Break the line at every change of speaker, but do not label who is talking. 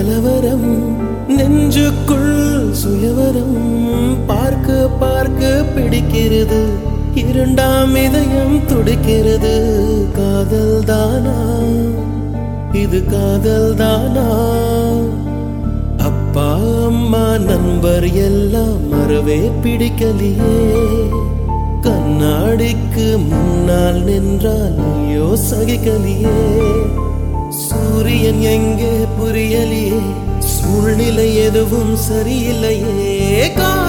கலவரம் நெஞ்சுக்குள் சுயவரம் பார்க்க பார்க்க பிடிக்கிறது இரண்டாம் இதயம் துடிக்கிறது காதல் தானா இது காதல் தானா அப்பா அம்மா நண்பர் எல்லாம் மறவே பிடிக்கலையே கண்ணாடிக்கு முன்னால் நின்றால் ஐயோ சகிக்கலையே சூரியன் எங்கே புரியலையே சூழ்நிலை எதுவும் சரியில்லையே கா